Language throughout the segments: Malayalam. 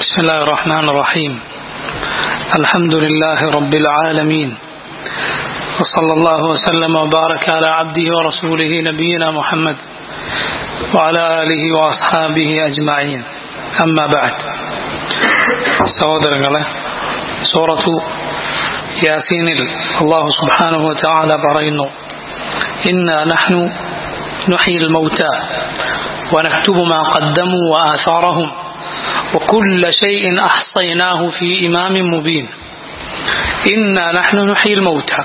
بسم الله الرحمن الرحيم الحمد لله رب العالمين وصلى الله وسلم وبارك على عبده ورسوله نبينا محمد وعلى آله وأصحابه أجمعين أما بعد സഹോദരങ്ങളെ സൂറത്തു യാസീനിൽ അള്ളാഹു സുബ്ഹാനഹു വതആല പറയുന്നു ഇന്ന നഹ്നു നുഹ്യിൽ മൗത ونكتب ما قدموا وآثارهم وكل شيء أحصيناه في إمام مبين إنا نحن نحيي الموتى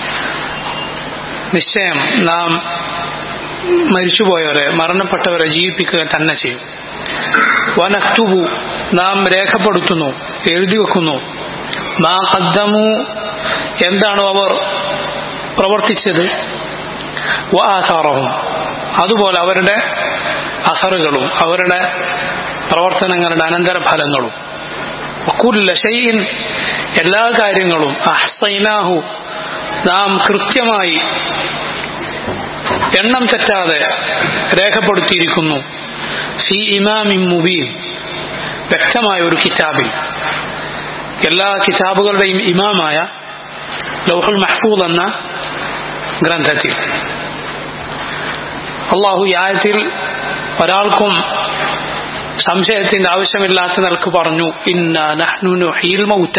നിശ്ചയം നാം മരിച്ചുപോയവരെ മരണപ്പെട്ടവരെ ജീവിപ്പിക്കുക തന്നെ ചെയ്യും വനക്തുബു നാം രേഖപ്പെടുത്തുന്നു എഴുതി വെക്കുന്നു മാ കദ്ദമു എന്താണോ അവർ പ്രവർത്തിച്ചത് വാസാറവും അതുപോലെ അവരുടെ അസറുകളും അവരുടെ പ്രവർത്തനങ്ങളുടെ അനന്തരഫലങ്ങളും കുല്ല ഷെയ്ൻ എല്ലാ കാര്യങ്ങളും അഹ്സൈനാഹു നാം കൃത്യമായി എണ്ണം തെറ്റാതെ രേഖപ്പെടുത്തിയിരിക്കുന്നു ഫി ഇമാമിൻ മുബീൻ വ്യക്തമായ ഒരു കിതാബിൽ എല്ലാ കിതാബുകളുടെയും ഇമാമായ ലൗഹുൽ മഹ്ഫൂദ് എന്ന ഗ്രന്ഥത്തിൽ അള്ളാഹു ഈ ആയത്തിൽ ഒരാൾക്കും സംശയത്തിന്റെ ആവശ്യമില്ലാത്ത നിലക്ക് പറഞ്ഞു ഇന്ന നഹ്നു ഹീൽ മൗത്ത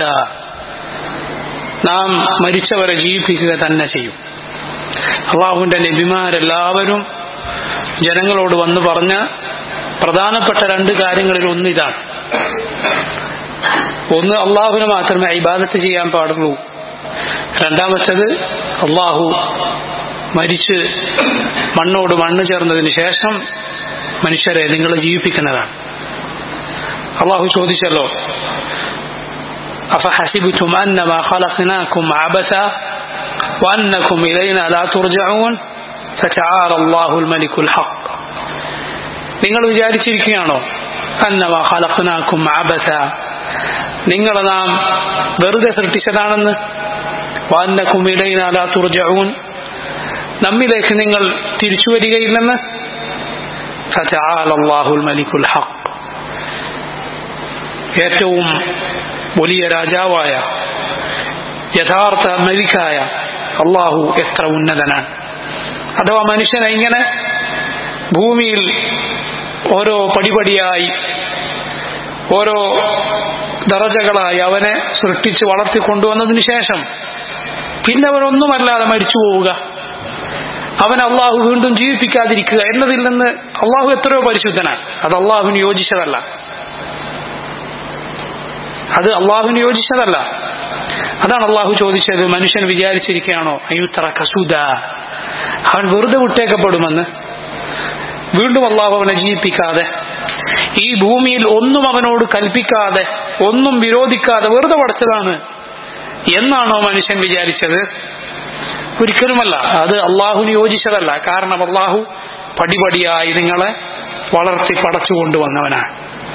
നാം മരിച്ചവരെ ജീവിപ്പിക്കുക തന്നെ ചെയ്യും അള്ളാഹുവിന്റെ നബിമാരെല്ലാവരും ജനങ്ങളോട് വന്ന് പറഞ്ഞ പ്രധാനപ്പെട്ട രണ്ട് കാര്യങ്ങളിൽ ഒന്ന് ഇതാണ് ഒന്ന് അള്ളാഹുവിനെ മാത്രമേ ഇബാദത്ത് ചെയ്യാൻ പാടുള്ളൂ രണ്ടാമത്തത് അള്ളാഹു മരിച്ച് മണ്ണോട് മണ്ണ് ചേർന്നതിന് ശേഷം മനുഷ്യരെ നിങ്ങൾ ജീവിപ്പിക്കുന്നതാണ് അള്ളാഹു ചോദിച്ചല്ലോ أفحسبتم أنما خلقناكم عبثا وأنكم إلينا لا ترجعون فتعالى الله الملك الحق നിങ്ങൾ വിചാരിച്ചിരിക്കുകയാണോ അന്നവ ഖലഖ്നാക്കും അബസ നിങ്ങൾ നാം വെറുതെ സൃഷ്ടിച്ചതാണെന്ന് വാന്നക്കും ഇലൈന ലാ തുർജഊൻ നമ്മിലേക്ക് നിങ്ങൾ തിരിച്ചു വരികയില്ലെന്ന് ഫതആലല്ലാഹുൽ മലിക്കുൽ ഹഖ് ഏറ്റവും വലിയ രാജാവായ യഥാർത്ഥ മലിക്കായ അള്ളാഹു എത്ര ഉന്നതനാണ് അഥവാ മനുഷ്യനെ ഇങ്ങനെ ഭൂമിയിൽ ഓരോ പടിപടിയായി ഓരോ ദറജകളായി അവനെ സൃഷ്ടിച്ച് വളർത്തി കൊണ്ടുവന്നതിന് ശേഷം പിന്നെ അവനൊന്നുമല്ലാതെ മരിച്ചു പോവുക അവൻ അള്ളാഹു വീണ്ടും ജീവിപ്പിക്കാതിരിക്കുക എന്നതിൽ നിന്ന് അള്ളാഹു എത്രയോ പരിശുദ്ധനാണ് അത് അള്ളാഹുവിന് യോജിച്ചതല്ല അത് അള്ളാഹുവിന് യോജിച്ചതല്ല അതാണ് അള്ളാഹു ചോദിച്ചത് മനുഷ്യൻ വിചാരിച്ചിരിക്കുകയാണോ അയ്യുത്തറ കസൂദ അവൻ വെറുതെ വിട്ടേക്കപ്പെടുമെന്ന് വീണ്ടും അള്ളാഹു അവനെ ജീവിപ്പിക്കാതെ ഈ ഭൂമിയിൽ ഒന്നും അവനോട് കൽപ്പിക്കാതെ ഒന്നും വിരോധിക്കാതെ വെറുതെ പടച്ചതാണ് എന്നാണോ മനുഷ്യൻ വിചാരിച്ചത് ഒരിക്കലുമല്ല അത് അള്ളാഹുവിന് യോജിച്ചതല്ല കാരണം അള്ളാഹു പടിപടിയായി നിങ്ങളെ വളർത്തി പടച്ചു കൊണ്ടുവന്നവനാണ്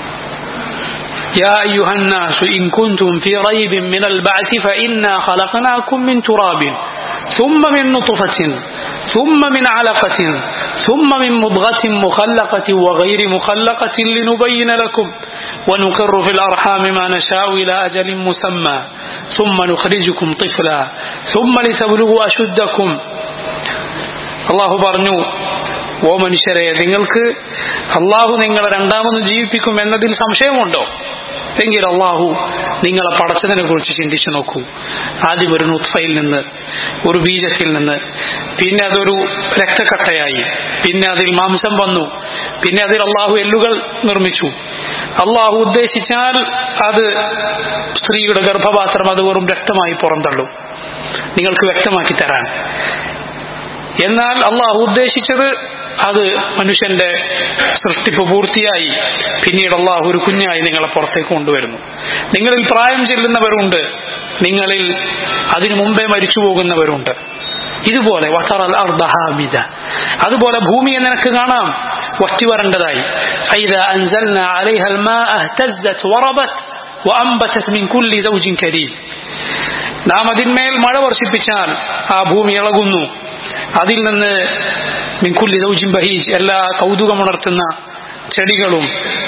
يا أيها الناس إن كنتم في ريب من البعث فإنا خلقناكم من تراب ثم من نطفة ثم من علقة ثم من مضغة مخلقة وغير مخلقة لنبين لكم ونقر في الأرحام ما نشاء إلى أجل مسمى ثم نخرجكم طفلا ثم لتبلغوا أشدكم الله برنو ഓ മനുഷ്യരെ നിങ്ങൾക്ക് അള്ളാഹു നിങ്ങളെ രണ്ടാമത് ജീവിപ്പിക്കും എന്നതിൽ സംശയമുണ്ടോ എങ്കിൽ അള്ളാഹു നിങ്ങളെ പടച്ചതിനെ കുറിച്ച് ചിന്തിച്ചു നോക്കൂ ആദ്യം ഒരു നുത്ഫയിൽ നിന്ന് ഒരു ബീജത്തിൽ നിന്ന് പിന്നെ അതൊരു രക്തക്കട്ടയായി പിന്നെ അതിൽ മാംസം വന്നു പിന്നെ അതിൽ അള്ളാഹു എല്ലുകൾ നിർമ്മിച്ചു അള്ളാഹു ഉദ്ദേശിച്ചാൽ അത് സ്ത്രീയുടെ ഗർഭപാത്രം അത് വെറും രക്തമായി പുറന്തള്ളും നിങ്ങൾക്ക് വ്യക്തമാക്കി തരാൻ എന്നാൽ അള്ളാഹു ഉദ്ദേശിച്ചത് അത് മനുഷ്യന്റെ സൃഷ്ടിപ്പ് പൂർത്തിയായി പിന്നീട് അള്ളാഹു ഒരു കുഞ്ഞായി നിങ്ങളെ പുറത്തേക്ക് കൊണ്ടുവരുന്നു നിങ്ങളിൽ പ്രായം ചെല്ലുന്നവരുണ്ട് നിങ്ങളിൽ അതിനു മുമ്പേ മരിച്ചു പോകുന്നവരുണ്ട് ഇതുപോലെ വസറൽ അർദഹാമിദ അതുപോലെ ഭൂമിയെ നിനക്ക് കാണാം വറ്റി വരേണ്ടതായി فإذا أنزلنا عليها الماء اهتزت وربت وأنبتت من كل زوج كريم നാം അതിന്മേൽ മഴ വർഷിപ്പിച്ചാൽ ആ ഭൂമി ഇളകുന്നു അതിൽ നിന്ന് മിൻകുല്ലി ദൗജിൻ ബഹീജ് എല്ലാ കൗതുകമുണർത്തുന്ന ചെടികളും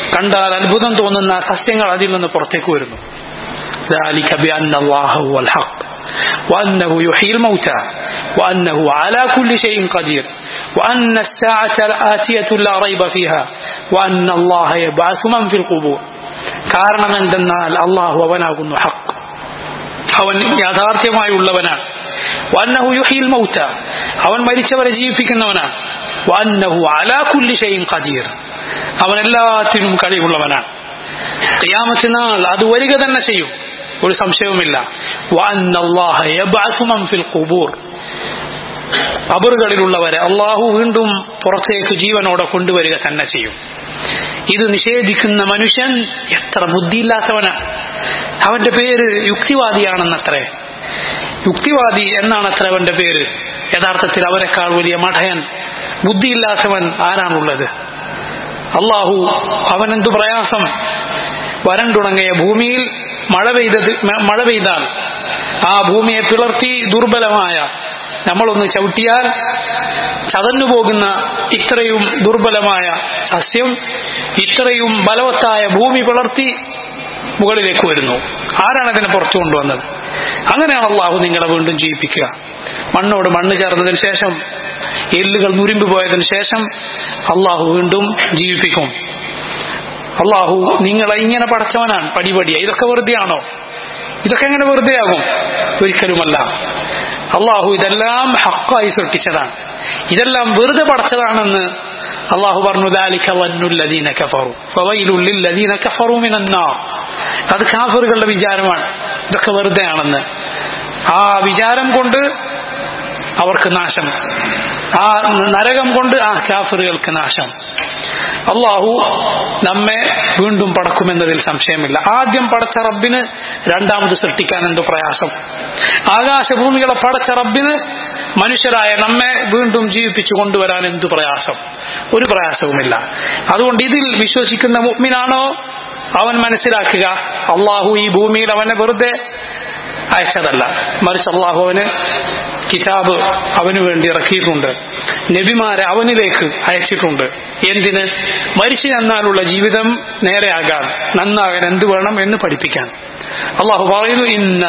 കണ്ടാൽ അത്ഭുതം തോന്നുന്ന സസ്യങ്ങൾ അതിൽ നിന്ന് പുറത്തേക്ക് വരുന്നു ذلك بأن الله هو الحق وأنه يحيي الموتى وأنه على كل شيء قدير وأن الساعة آتية لا ريب فيها وأن الله يبعث من في القبور കാരണം എന്തെന്നാൽ അള്ളാഹു അവനാകുന്നു ഹക്ക് അവൻ യാഥാർത്ഥ്യമായുള്ളവനാണ് വന്നഹു യുഹീൽ മൗത്ത അവൻ മരിച്ചവരെ ജീവിപ്പിക്കുന്നവനാണ് വന്നഹു അലാ കുല്ലി ഷൈഇൻ ഖദീർ അവൻ എല്ലാത്തിനും കഴിവുള്ളവനാണ് ഖിയാമത്തിനാൾ അത് വരിക തന്നെ ചെയ്യും ഒരു സംശയവുമില്ല വന്നല്ലാഹ യബ്അസു മൻ ഫിൽ ഖുബൂർ ഖബറുകളിലുള്ളവരെ അള്ളാഹു വീണ്ടും പുറത്തേക്ക് ജീവനോടെ കൊണ്ടുവരിക തന്നെ ചെയ്യും ഇത് നിഷേധിക്കുന്ന മനുഷ്യൻ എത്ര ബുദ്ധിയില്ലാത്തവനാണ് അവന്റെ പേര് യുക്തിവാദിയാണെന്നത്രേ യുക്തിവാദി എന്നാണ് അത്ര അവന്റെ പേര് യഥാർത്ഥത്തിൽ അവരെക്കാൾ വലിയ മഠയൻ ബുദ്ധിയില്ലാത്തവൻ ആരാണുള്ളത് അള്ളാഹു അവനെന്തു പ്രയാസം വരണ്ടുണങ്ങിയ ഭൂമിയിൽ മഴ പെയ്തത് മഴ പെയ്താൽ ആ ഭൂമിയെ പിളർത്തി ദുർബലമായ നമ്മളൊന്ന് ചവിട്ടിയാൽ ചതഞ്ഞു പോകുന്ന ഇത്രയും ദുർബലമായ സസ്യം ഇത്രയും ബലവത്തായ ഭൂമി പിളർത്തി മുകളിലേക്ക് വരുന്നു ആരാണ് അതിനെ പുറത്തു കൊണ്ടുവന്നത് അങ്ങനെയാണ് അള്ളാഹു നിങ്ങളെ വീണ്ടും ജീവിപ്പിക്കുക മണ്ണോട് മണ്ണ് ചേർന്നതിന് ശേഷം എല്ലുകൾ മുരിമ്പ് പോയതിനു ശേഷം അള്ളാഹു വീണ്ടും ജീവിപ്പിക്കും അള്ളാഹു നിങ്ങളെ ഇങ്ങനെ പടച്ചവനാണ് പടിപടിയ ഇതൊക്കെ വെറുതെയാണോ ഇതൊക്കെ എങ്ങനെ വെറുതെയാകും ഒരിക്കലുമല്ല അള്ളാഹു ഇതെല്ലാം ഹക്കായി സൃഷ്ടിച്ചതാണ് ഇതെല്ലാം വെറുതെ പടച്ചതാണെന്ന് അള്ളാഹു പറഞ്ഞു അത് കാഫറുകളുടെ വിചാരമാണ് ഇതൊക്കെ വെറുതെയാണെന്ന് ആ വിചാരം കൊണ്ട് അവർക്ക് നാശം ആ നരകം കൊണ്ട് ആ കാഫറുകൾക്ക് നാശം അള്ളാഹു നമ്മെ വീണ്ടും പടക്കുമെന്നതിൽ സംശയമില്ല ആദ്യം പടച്ച റബ്ബിന് രണ്ടാമത് സൃഷ്ടിക്കാൻ എന്ത് പ്രയാസം ആകാശഭൂമികളെ പടച്ച റബ്ബിന് മനുഷ്യരായ നമ്മെ വീണ്ടും ജീവിപ്പിച്ചു കൊണ്ടുവരാൻ എന്തു പ്രയാസം ഒരു പ്രയാസവുമില്ല അതുകൊണ്ട് ഇതിൽ വിശ്വസിക്കുന്ന മുഗ്മിനാണോ അവൻ മനസ്സിലാക്കുക അള്ളാഹു ഈ ഭൂമിയിൽ അവനെ വെറുതെ അയച്ചതല്ല മറിച്ച് അള്ളാഹു അവന് കിതാബ് അവന് വേണ്ടി ഇറക്കിയിട്ടുണ്ട് നബിമാരെ അവനിലേക്ക് അയച്ചിട്ടുണ്ട് എന്തിന് മരിച്ചു ചെന്നാലുള്ള ജീവിതം നേരെയാകാൻ നന്നാകാൻ എന്ത് വേണം എന്ന് പഠിപ്പിക്കാൻ അള്ളാഹു പറയുന്നു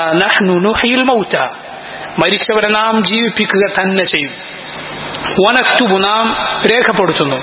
ഇന്ന മൗത്ത മരിച്ചവരെ നാം ജീവിപ്പിക്കുക തന്നെ ചെയ്യും വനക്തുബു നാം രേഖപ്പെടുത്തുന്നു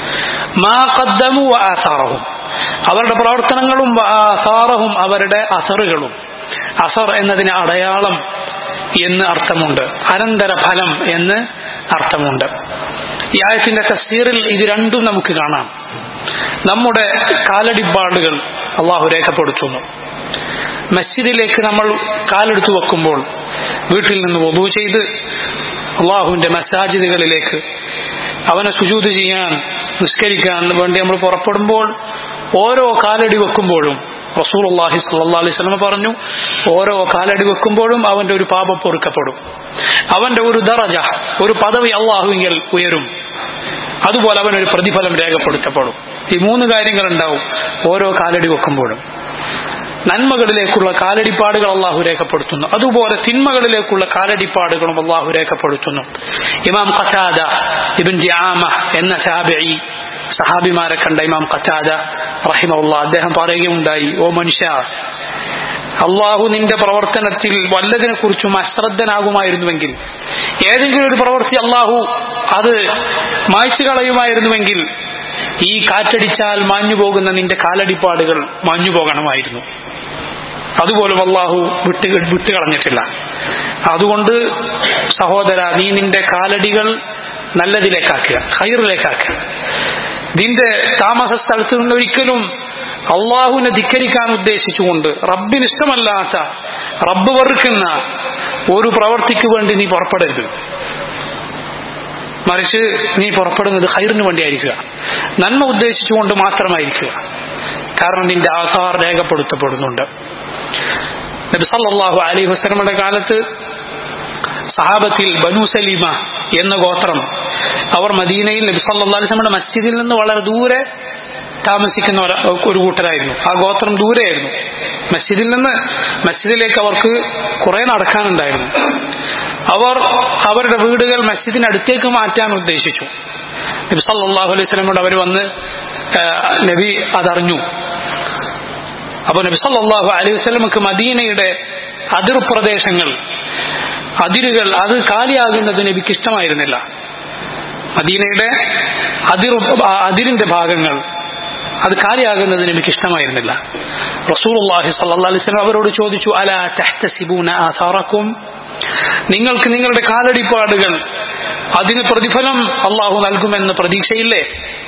മാ കദ്ദമു ആസാറഹും അവരുടെ പ്രവർത്തനങ്ങളും ആസാറഹും അവരുടെ അസറുകളും അസർ എന്നതിന് അടയാളം എന്ന് അർത്ഥമുണ്ട് അനന്തര ഫലം എന്ന് അർത്ഥമുണ്ട് ഈ ആയത്തിന്റെ തസ്സീറിൽ ഇത് രണ്ടും നമുക്ക് കാണാം നമ്മുടെ കാലടിപ്പാടുകൾ അള്ളാഹു രേഖപ്പെടുത്തുന്നു മസ്ജിദിലേക്ക് നമ്മൾ കാലെടുത്തു വെക്കുമ്പോൾ വീട്ടിൽ നിന്ന് വധു ചെയ്ത് അള്ളാഹുവിന്റെ മസാജിദുകളിലേക്ക് അവനെ സുജൂത് ചെയ്യാൻ നിസ്കരിക്കാൻ വേണ്ടി നമ്മൾ പുറപ്പെടുമ്പോൾ ഓരോ കാലടി വെക്കുമ്പോഴും റസൂൽ അള്ളാഹി സല്ലാ അലൈഹി സ്വലമ പറഞ്ഞു ഓരോ കാലടി വെക്കുമ്പോഴും അവന്റെ ഒരു പാപം പൊറുക്കപ്പെടും അവന്റെ ഒരു ദറജ ഒരു പദവി അള്ളാഹുവിൽ ഉയരും അതുപോലെ അവനൊരു പ്രതിഫലം രേഖപ്പെടുത്തപ്പെടും ഈ മൂന്ന് കാര്യങ്ങൾ ഉണ്ടാവും ഓരോ കാലടി വെക്കുമ്പോഴും നന്മകളിലേക്കുള്ള കാലടിപ്പാടുകൾ അള്ളാഹു രേഖപ്പെടുത്തുന്നു അതുപോലെ തിന്മകളിലേക്കുള്ള കാലടിപ്പാടുകളും അള്ളാഹു രേഖപ്പെടുത്തുന്നു ഇമാം ഖസാദ ഇബിൻ ജാമ എന്ന സാബി സഹാബിമാരെ കണ്ട ഇമാം ഖസാദ റഹിമുള്ള അദ്ദേഹം പറയുകയുണ്ടായി ഓ മനുഷ്യ അള്ളാഹു നിന്റെ പ്രവർത്തനത്തിൽ വല്ലതിനെ കുറിച്ചും അശ്രദ്ധനാകുമായിരുന്നുവെങ്കിൽ ഏതെങ്കിലും ഒരു പ്രവൃത്തി അള്ളാഹു അത് മായ്ച്ചു കളയുമായിരുന്നുവെങ്കിൽ ഈ കാറ്റടിച്ചാൽ മാഞ്ഞു പോകുന്ന നിന്റെ കാലടിപ്പാടുകൾ മാഞ്ഞു പോകണമായിരുന്നു അതുപോലും അള്ളാഹു വിട്ട് വിട്ടുകളഞ്ഞിട്ടില്ല അതുകൊണ്ട് സഹോദര നീ നിന്റെ കാലടികൾ നല്ലതിലേക്കാക്കുക ഹൈറിലേക്കാക്കുക നിന്റെ താമസ സ്ഥലത്ത് നിന്ന് ഒരിക്കലും അള്ളാഹുവിനെ ധിക്കരിക്കാൻ ഉദ്ദേശിച്ചുകൊണ്ട് റബ്ബിന് ഇഷ്ടമല്ലാത്ത റബ്ബ് വെറുക്കുന്ന ഒരു പ്രവർത്തിക്ക് വേണ്ടി നീ പുറപ്പെടരുത് മറിച്ച് നീ പുറപ്പെടുന്നത് ഹൈറിന് വേണ്ടിയായിരിക്കുക നന്മ ഉദ്ദേശിച്ചുകൊണ്ട് മാത്രമായിരിക്കുക കാരണം നിന്റെ ആധാർ രേഖപ്പെടുത്തപ്പെടുന്നുണ്ട് നബി സല്ലല്ലാഹു അലൈഹി വസല്ലമയുടെ കാലത്ത് സഹാബത്തിൽ ബനു സലീമ എന്ന ഗോത്രം അവർ മദീനയിൽ നബി സല്ലല്ലാഹു അലൈഹി വസല്ലമയുടെ മസ്ജിദിൽ നിന്ന് വളരെ ദൂരെ താമസിക്കുന്ന ഒരു കൂട്ടരായിരുന്നു ആ ഗോത്രം ദൂരെയായിരുന്നു മസ്ജിദിൽ നിന്ന് മസ്ജിദിലേക്ക് അവർക്ക് കുറെ നടക്കാനുണ്ടായിരുന്നു അവർ അവരുടെ വീടുകൾ മസ്ജിദിനടുത്തേക്ക് മാറ്റാൻ ഉദ്ദേശിച്ചു നബി സല്ലല്ലാഹു അലൈഹി വസല്ലമയോട് അവർ വന്ന് ആ, നബി അതറിഞ്ഞു അപ്പൊ നബി സല്ലല്ലാഹു അലൈഹി വസല്ലമക്ക് മദീനയുടെ അതിർ പ്രദേശങ്ങൾ അതിരുകൾ അത് കാലിയാകുന്നത് നബിക്ക് ഇഷ്ടമായിരുന്നില്ല മദീനയുടെ അതിർ അതിരിന്റെ ഭാഗങ്ങൾ അത് കാലിയാകുന്നത് എനിക്ക് ഇഷ്ടമായിരുന്നില്ല റസൂലുള്ളാഹി സ്വല്ലല്ലാഹു അലൈഹി വസല്ലം അവരോട് ചോദിച്ചു അലാ തഹ്തസിബൂന ആസാറക്കും നിങ്ങൾക്ക് നിങ്ങളുടെ കാലടിപ്പാടുകൾ അതിന് പ്രതിഫലം അള്ളാഹു നൽകുമെന്ന് പ്രതീക്ഷയില്ലേ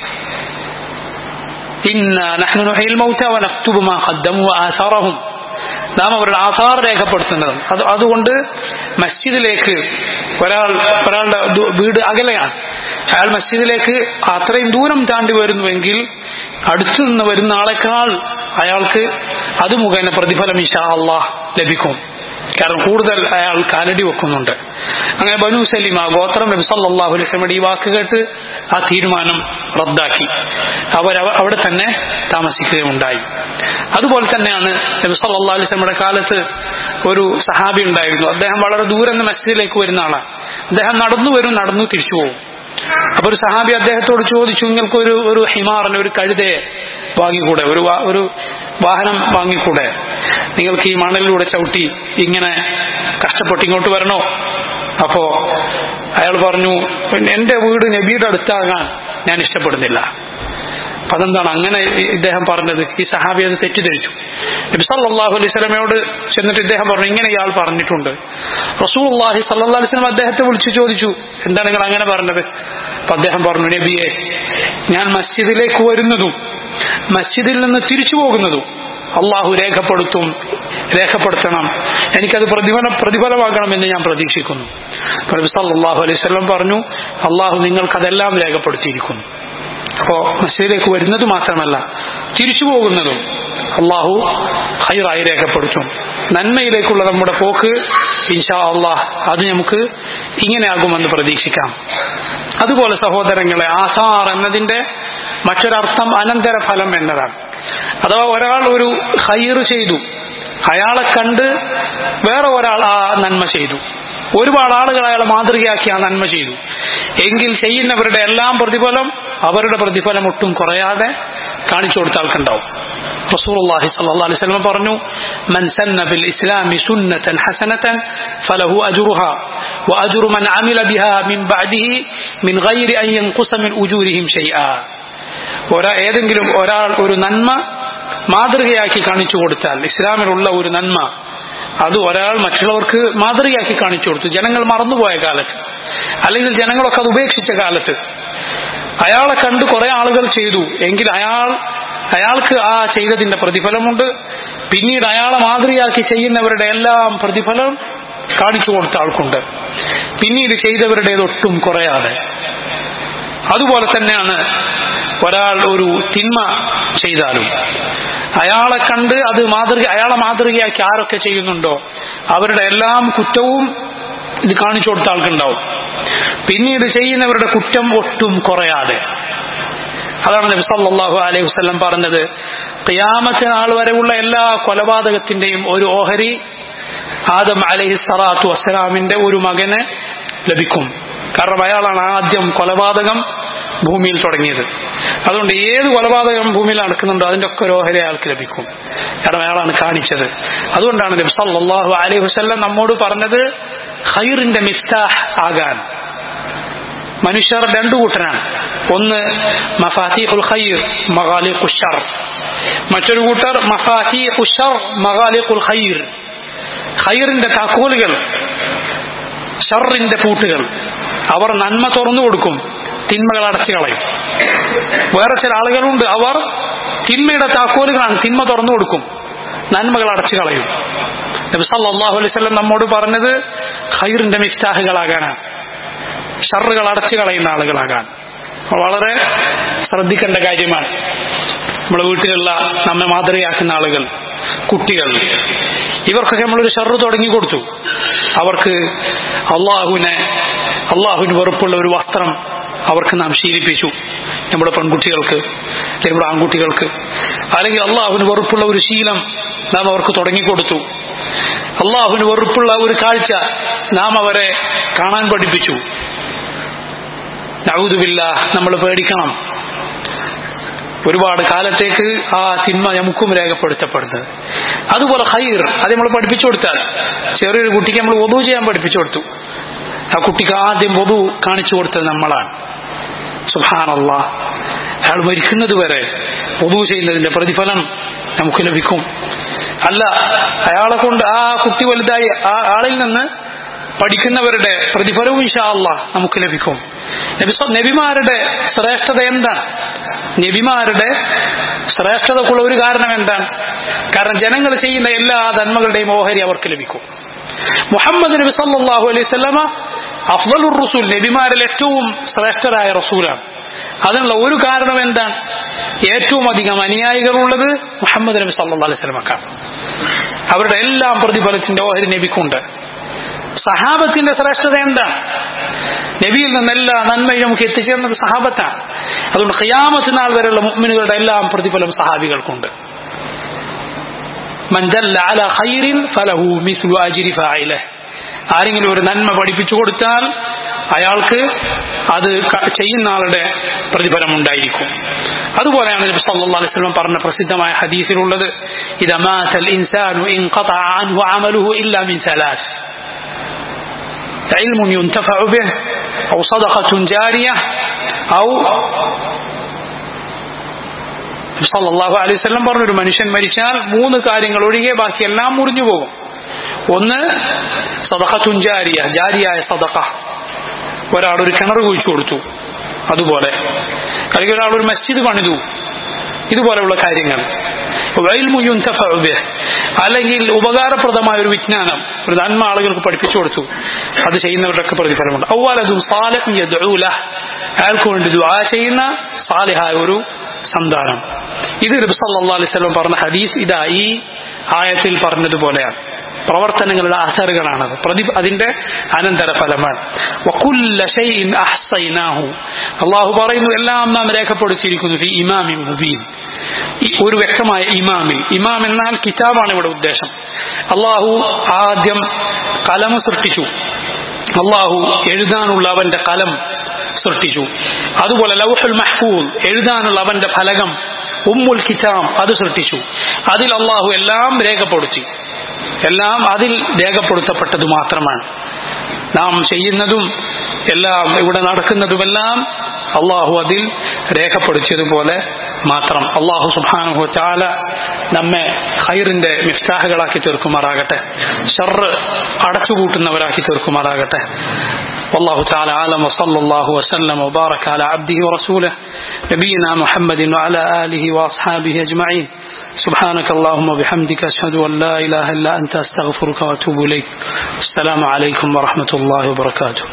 ഇന്ന നഹ്നു നുഹയിൽ മൗത വനക്തുബു മാ ഖദ്ദമു ആസാറഹും നാം അവരുടെ ആധാർ രേഖപ്പെടുത്തുന്നത് അത് അതുകൊണ്ട് മസ്ജിദിലേക്ക് ഒരാൾ ഒരാളുടെ ദു- വീട് അകലെയാണ് അയാൾ മസ്ജിദിലേക്ക് അത്രയും ദൂരം താണ്ടി വരുന്നുവെങ്കിൽ അടുത്തു നിന്ന് വരുന്ന ആളെക്കാൾ അയാൾക്ക് അത് മുഖേന പ്രതിഫലം ഇഷാ അള്ളാഹ് ലഭിക്കും കാരണം കൂടുതൽ അയാൾ കാലടി വെക്കുന്നുണ്ട് അങ്ങനെ ബനു സലിമ ഗോത്രം നബി സല്ലല്ലാഹു അലൈഹി വസല്ലമയുടെ ഈ വാക്ക് കേട്ട് ആ തീരുമാനം റദ്ദാക്കി അവർ അവ- അവിടെ തന്നെ താമസിക്കുകയുണ്ടായി അതുപോലെ തന്നെയാണ് നബി സല്ലല്ലാഹു അലൈഹി വസല്ലമയുടെ കാലത്ത് ഒരു സഹാബി ഉണ്ടായിരുന്നു അദ്ദേഹം വളരെ ദൂരെ നിന്ന് മസ്ജിദിലേക്ക് വരുന്ന ആളാണ് അദ്ദേഹം നടന്നു വരും നടന്നു തിരിച്ചു പോകും അപ്പൊ ഒരു സഹാബി അദ്ദേഹത്തോട് ചോദിച്ചു നിങ്ങൾക്ക് ഒരു ഒരു ഹിമാറിന് ഒരു കഴുതയെ വാങ്ങിക്കൂടെ ഒരു വാ- ഒരു വാഹനം വാങ്ങിക്കൂടെ നിങ്ങൾക്ക് ഈ മണലിലൂടെ ചവിട്ടി ഇങ്ങനെ കഷ്ടപ്പെട്ട് ഇങ്ങോട്ട് വരണോ അപ്പോ അയാൾ പറഞ്ഞു എന്റെ വീട് നബിയുടെ അടുത്താകാൻ ഞാൻ ഇഷ്ടപ്പെടുന്നില്ല അപ്പൊ അതെന്താണ് അങ്ങനെ ഈ- ഇദ്ദേഹം പറഞ്ഞത് ഈ സഹാബി അത് തെറ്റിദ്ധരിച്ചു നബി സല്ലല്ലാഹു അലൈഹി സ്വലമയോട് ചെന്നിട്ട് ഇദ്ദേഹം പറഞ്ഞു ഇങ്ങനെ ഇയാൾ പറഞ്ഞിട്ടുണ്ട് റസൂലുള്ളാഹി സല്ലല്ലാഹു അലൈഹി വസല്ലം അദ്ദേഹത്തെ വിളിച്ചു ചോദിച്ചു എന്താണ് നിങ്ങൾ അങ്ങനെ പറഞ്ഞത് അപ്പൊ അദ്ദേഹം പറഞ്ഞു നബിയെ ഞാൻ മസ്ജിദിലേക്ക് വരുന്നതും മസ്ജിദിൽ നിന്ന് തിരിച്ചു പോകുന്നതും അള്ളാഹു രേഖപ്പെടുത്തും രേഖപ്പെടുത്തണം എനിക്കത് പ്രതിഫല പ്രതിഫലമാകണമെന്ന് ഞാൻ പ്രതീക്ഷിക്കുന്നു അപ്പോൾ നബി സല്ലല്ലാഹു അലൈഹി വസല്ലം പറഞ്ഞു അള്ളാഹു നിങ്ങൾക്കതെല്ലാം രേഖപ്പെടുത്തിയിരിക്കുന്നു അപ്പോ മസ്ജിദിലേക്ക് വരുന്നത് മാത്രമല്ല തിരിച്ചു പോകുന്നതും അള്ളാഹു ഹൈറായി രേഖപ്പെടുത്തും നന്മയിലേക്കുള്ള നമ്മുടെ പോക്ക് ഇൻഷാ അള്ളാഹ് അത് നമുക്ക് ഇങ്ങനെയാകുമെന്ന് പ്രതീക്ഷിക്കാം അതുപോലെ സഹോദരങ്ങളെ ആസാർ എന്നതിന്റെ മറ്റൊരർത്ഥം അനന്തര ഫലം എന്നതാണ് അഥവാ ഒരാൾ ഒരു ഹൈർ ചെയ്തു അയാളെ കണ്ട് വേറെ ഒരാൾ ആ നന്മ ചെയ്തു ഒരുപാട് ആളുകൾ അയാളെ മാതൃകയാക്കി ആ നന്മ ചെയ്തു എങ്കിൽ ചെയ്യുന്നവരുടെ എല്ലാം പ്രതിഫലം അവരുടെ പ്രതിഫലം ഒട്ടും കുറയാതെ കാണിച്ചു കൊടുത്ത ആൾക്കുണ്ടാവും റസൂലുള്ളാഹി സ്വല്ലല്ലാഹു അലൈഹി വസല്ലം പറഞ്ഞു മൻ സന്ന ഫിൽ ഇസ്ലാമി സുന്നതൻ ഹസനതൻ ഫലഹു അജ്റുഹാ വഅജ്റു മൻ അമില ബിഹാ മിൻ ബഅദിഹി മിൻ ഗൈരി അൻ യൻഖുസ മിൻ ഉജൂരിഹിം ഷൈആ ഒരാ ഏതെങ്കിലും ഒരാൾ ഒരു നന്മ മാതൃകയാക്കി കാണിച്ചു കൊടുത്താൽ ഇസ്ലാമിലുള്ള ഒരു നന്മ അത് ഒരാൾ മറ്റുള്ളവർക്ക് മാതൃകയാക്കി കാണിച്ചു കൊടുത്തു ജനങ്ങൾ മറന്നുപോയ കാലത്ത് അല്ലെങ്കിൽ ജനങ്ങളൊക്കെ അത് ഉപേക്ഷിച്ച കാലത്ത് അയാളെ കണ്ട് കുറെ ആളുകൾ ചെയ്തു എങ്കിൽ അയാൾ അയാൾക്ക് ആ ചെയ്തതിന്റെ പ്രതിഫലമുണ്ട് പിന്നീട് അയാളെ മാതൃകയാക്കി ചെയ്യുന്നവരുടെ എല്ലാം പ്രതിഫലം കാണിച്ചു കൊടുത്ത ആൾക്കുണ്ട് പിന്നീട് ചെയ്തവരുടേതൊട്ടും കുറയാതെ അതുപോലെ തന്നെയാണ് ഒരാൾ ഒരു തിന്മ ചെയ്താലും അയാളെ കണ്ട് അത് മാതൃക അയാളെ മാതൃകയാക്കി ആരൊക്കെ ചെയ്യുന്നുണ്ടോ അവരുടെ എല്ലാം കുറ്റവും ഇത് കാണിച്ചു കൊടുത്ത ആൾക്കുണ്ടാവും പിന്നീട് ചെയ്യുന്നവരുടെ കുറ്റം ഒട്ടും കുറയാതെ അതാണ് നബി സല്ലല്ലാഹു അലൈഹി വസല്ലം പറഞ്ഞത് ഖിയാമത്ത് നാൾ വരെയുള്ള എല്ലാ കൊലപാതകത്തിന്റെയും ഒരു ഓഹരി ആദം അലൈഹി സ്വലാത്തു വസ്സലാമിന്റെ ഒരു മകന് ലഭിക്കും കാരണം അയാളാണ് ആദ്യം കൊലപാതകം ഭൂമിയിൽ തുടങ്ങിയത് അതുകൊണ്ട് ഏത് കൊലപാതകം ഭൂമിയിൽ നടക്കുന്നുണ്ടോ അതിന്റെ ഒക്കെ ഒരു ഓഹരി അയാൾക്ക് ലഭിക്കും കാരണം അയാളാണ് കാണിച്ചത് അതുകൊണ്ടാണ് നബി സല്ലല്ലാഹു അലൈഹി വസല്ലം നമ്മോട് പറഞ്ഞത് ഖൈറിന്റെ മിഫ്താഹ് ആകാൻ മനുഷ്യർ രണ്ടു കൂട്ടരാണ് ഒന്ന് മഫാത്തിഹുൽ ഖൈർ മഗാലിഖു ഷർ മറ്റൊരു കൂട്ടർ മഫാത്തിഹു ഷർ മഗാലിഖുൽ ഖൈർ ഖൈറിന്റെ താക്കോലുകൾ ഷറിന്റെ പൂട്ടുകൾ അവർ നന്മ തുറന്നു കൊടുക്കും തിന്മകൾ അടച്ചു കളയും വേറെ ചില ആളുകളുണ്ട് അവർ തിന്മയുടെ താക്കോലുകളാണ് തിന്മ തുറന്നു കൊടുക്കും നന്മകൾ അടച്ചു കളയും നബി സല്ലല്ലാഹു അലൈഹി വസല്ലം നമ്മോട് പറഞ്ഞത് ഖൈറിന്റെ മിഫ്താഹുകളാകാനാണ് ഷറുകൾ അടച്ചു കളയുന്ന ആളുകളാകാൻ വളരെ ശ്രദ്ധിക്കേണ്ട കാര്യമാണ് നമ്മുടെ വീട്ടിലുള്ള നമ്മെ മാതൃകയാക്കുന്ന ആളുകൾ കുട്ടികൾ ഇവർക്കൊക്കെ നമ്മളൊരു ഷർറ് തുടങ്ങി കൊടുത്തു അവർക്ക് അള്ളാഹുവിനെ അള്ളാഹുവിന് വെറുപ്പുള്ള ഒരു വസ്ത്രം അവർക്ക് നാം ശീലിപ്പിച്ചു നമ്മുടെ പെൺകുട്ടികൾക്ക് അല്ലെങ്കിൽ നമ്മുടെ ആൺകുട്ടികൾക്ക് അല്ലെങ്കിൽ അള്ളാഹുവിന് വെറുപ്പുള്ള ഒരു ശീലം നാം അവർക്ക് തുടങ്ങിക്കൊടുത്തു അള്ളാഹുവിന് വെറുപ്പുള്ള ഒരു കാഴ്ച നാം അവരെ കാണാൻ പഠിപ്പിച്ചു നൗദുബില്ല നമ്മൾ പേടിക്കണം ഒരുപാട് കാലത്തേക്ക് ആ തിന്മ നമുക്കും രേഖപ്പെടുത്തപ്പെടുന്നത് അതുപോലെ ഹൈർ അത് നമ്മൾ പഠിപ്പിച്ചു കൊടുത്താൽ ചെറിയൊരു കുട്ടിക്ക് നമ്മൾ വധു ചെയ്യാൻ പഠിപ്പിച്ചു കൊടുത്തു ആ കുട്ടിക്ക് ആദ്യം വധു കാണിച്ചു കൊടുത്തത് നമ്മളാണ് സുഹാനല്ല അയാൾ മരിക്കുന്നത് വരെ വധു ചെയ്യുന്നതിന്റെ പ്രതിഫലം നമുക്ക് ലഭിക്കും അല്ല അയാളെ കൊണ്ട് ആ കുട്ടി വലുതായി ആ ആളിൽ നിന്ന് പഠിക്കുന്നവരുടെ പ്രതിഫലവും ഇൻഷാ അള്ളാഹ് നമുക്ക് ലഭിക്കും നബി സ- നബിമാരുടെ ശ്രേഷ്ഠത എന്താണ് നബിമാരുടെ ശ്രേഷ്ഠതക്കുള്ള ഒരു കാരണം എന്താണ് കാരണം ജനങ്ങൾ ചെയ്യുന്ന എല്ലാ നന്മകളുടെയും ഓഹരി അവർക്ക് ലഭിക്കും മുഹമ്മദ് നബി സല്ലല്ലാഹു അലൈഹി വസല്ലമ അഫ്ദലുർ റസൂൽ നബിമാരിൽ ഏറ്റവും ശ്രേഷ്ഠരായ റസൂലാണ് അതിനുള്ള ഒരു കാരണം എന്താണ് ഏറ്റവും അധികം അനുയായികളുള്ളത് മുഹമ്മദ് നബി സല്ലല്ലാഹു അലൈഹി വസല്ലമക്കാണ് അവരുടെ എല്ലാം പ്രതിഫലത്തിന്റെ ഓഹരി നബിക്കുണ്ട് സഹാബത്തിന്റെ ശ്രേഷ്ഠത എന്താണ് നബിയിൽ നിന്ന് എല്ലാ നന്മയും നമുക്ക് എത്തിച്ചേർന്നത് സഹാബത്താണ് അതുകൊണ്ട് ഖിയാമത്ത് നാൾ വരെയുള്ള മുഅ്മിനുകളുടെ എല്ലാം പ്രതിഫലം സഹാബികൾക്കുണ്ട് മൻ ദല്ല അലാ ഖൈറിൻ ഫലഹു മിസ്ലു അജ്രി ഫാഇലഹ് ആരെങ്കിലും ഒരു നന്മ പഠിപ്പിച്ചു കൊടുത്താൽ അയാൾക്ക് അത് ക- ചെയ്യുന്ന ആളുടെ പ്രതിഫലം ഉണ്ടായിരിക്കും അതുപോലെയാണ് നബി സല്ലല്ലാഹു അലൈഹി വസല്ലം പറഞ്ഞ പ്രസിദ്ധമായ ഹദീസിലുള്ളത് ഇദാ മാതൽ ഇൻസാനു ഇൻഖതഅ അൻഹു അമലുഹു ഇല്ലാ മിൻ സലാസ് علم ينتفع به أو صدقة جارية أو സല്ലല്ലാഹു അലൈഹി വസല്ലം പറഞ്ഞു ഒരു മനുഷ്യൻ മരിച്ചാൽ മൂന്ന് കാര്യങ്ങൾ ഒഴികെ ബാക്കിയെല്ലാം മുറിഞ്ഞു പോകും ഒന്ന് സദഖത്തുൻ ജാരിയ ജാരിയായ സദഖ ഒരാൾ ഒരു കിണർ കുഴിച്ചു കൊടുത്തു അതുപോലെ അല്ലെങ്കിൽ ഒരാൾ ഒരു മസ്ജിദ് പണിതു ഇതുപോലെയുള്ള കാര്യങ്ങൾ വൈൽമു യുൻതഫഉ ബിഹ്. അല്ലെങ്കിൽ ഉപകാരപ്രദമായ ഒരു വിജ്ഞാനം ഒരു നന്മ ആളുകൾക്ക് പഠിപ്പിച്ചു കൊടുത്തു അത് ചെയ്യുന്നവരുടെയൊക്കെ പ്രതിഫലമുണ്ട് ഔവാലതും സാലിഹും യദ്ഉ ലഹ്. അയാൾക്ക് വേണ്ടി ദുആ ചെയ്യുന്ന സാലിഹായ ഒരു സന്താനം ഇത് നബി സല്ലല്ലാഹു അലൈഹി വസല്ലം പറഞ്ഞ ഹദീസ് ഇതാ ഈ ആയത്തിൽ പറഞ്ഞതുപോലെയാണ് പ്രവർത്തനങ്ങളുടെ അസറുകളാണത് പ്രതി അതിന്റെ അനന്തര ഫലമാണ് വകുല്ല ഷൈഇൻ അഹ്സൈനാഹു അള്ളാഹു പറയുന്നു എല്ലാം നാം രേഖപ്പെടുത്തിയിരിക്കുന്നു ഫി ഇമാമിൻ മുബീൻ ഈ ഒരു വ്യക്തമായ ഇമാമിൽ ഇമാം എന്നാൽ കിതാബാണ് ഇവിടെ ഉദ്ദേശം അള്ളാഹു ആദ്യം കലം സൃഷ്ടിച്ചു അള്ളാഹു എഴുതാനുള്ള അവന്റെ കലം സൃഷ്ടിച്ചു അതുപോലെ ലൗഹുൽ മഹ്ഫൂൽ എഴുതാനുള്ള അവന്റെ ഫലകം ഉമ്മുൽ കിതാബ് അത് സൃഷ്ടിച്ചു അതിൽ അള്ളാഹു എല്ലാം രേഖപ്പെടുത്തി എല്ലാം അതിൽ രേഖപ്പെടുത്തപ്പെട്ടത് മാത്രമാണ് നാം ചെയ്യുന്നതും എല്ലാം ഇവിടെ നടക്കുന്നതുമെല്ലാം അള്ളാഹു അതിൽ രേഖപ്പെടുത്തിയതുപോലെ മാത്രം അള്ളാഹു സുബാനുഹു ചാല നമ്മെ ഖൈറിന്റെ മിഫ്താഹുകളാക്കി തീർക്കുമാറാകട്ടെ ഷർറ് അടച്ചുകൂട്ടുന്നവരാക്കി തീർക്കുമാറാകട്ടെ والله تعالى عالم وصلى الله وسلم وبارك على عبده ورسوله نبينا محمد وعلى آله وأصحابه أجمعين سبحانك اللهم وبحمدك أشهد أن لا إله إلا أنت أستغفرك وأتوب إليك السلام عليكم ورحمة الله وبركاته